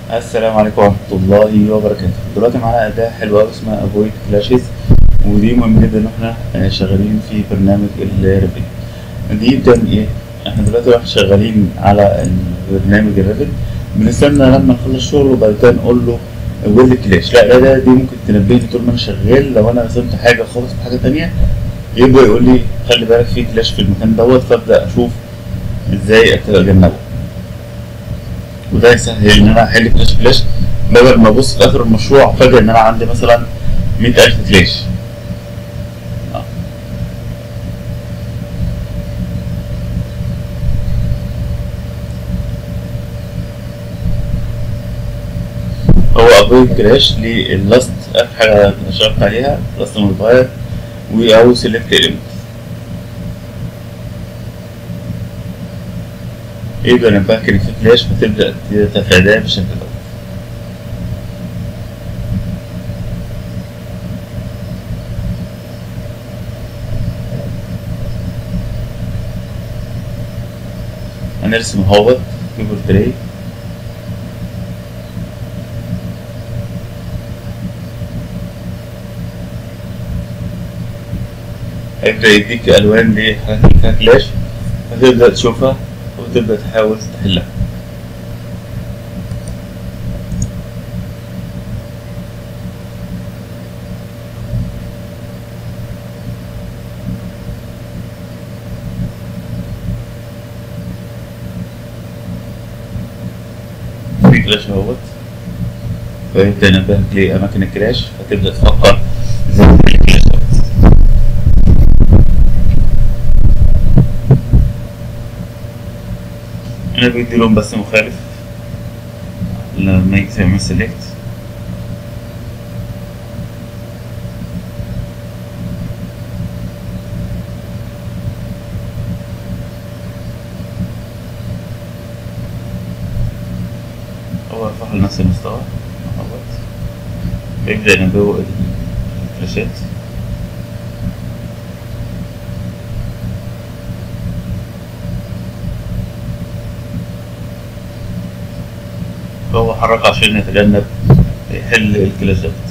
السلام عليكم ورحمة الله وبركاته دلوقتي معانا أداة حلوة أوي اسمها افويد كلاشز ودي مهم جدا إن احنا آه، شغالين في برنامج الريفت دي بتعمل إيه؟ احنا دلوقتي واحنا شغالين على البرنامج الريفت بنستنى لما نخلص شغل وبعد كده نقول له ويل كلاش لا الأداة دي ممكن تنبهني طول ما أنا شغال لو أنا رسمت حاجة خالص في حاجة تانية يبدأ يقول لي خلي بالك في كلاش في المكان دوت فأبدأ أشوف إزاي أتجنبه وده يسهل ان انا احل كلاش كلاش بدل ما ابص في اخر المشروع فجاه ان انا عندي مثلا 100000 كلاش آه. هو ابوي كلاش لللاست اخر حاجه اشتغلت عليها لاست موديفاير و او سيلكت اليمنت يبقى ينبهك ان في كلاش فتبدا تتفاداه بالشكل ده هنرسم اهوت كيبورد تراي هيبدأ يديك ألوان لحاجات اللي فيها كلاش فتبدأ تشوفها وتبدأ تحاول تحلها في كلاش اهوت فيبدأ ينبهك لأماكن الكلاش فتبدأ تفكر ازاي تحل الكلاش دوت. هنا بيدي لون بس مخالف لما يجي تعمل سيلكت هو يرفعها لنفس المستوى اهوت بيبدأ ينبهه الفلاشات فهو حركه عشان يتجنب يحل الكلاش ده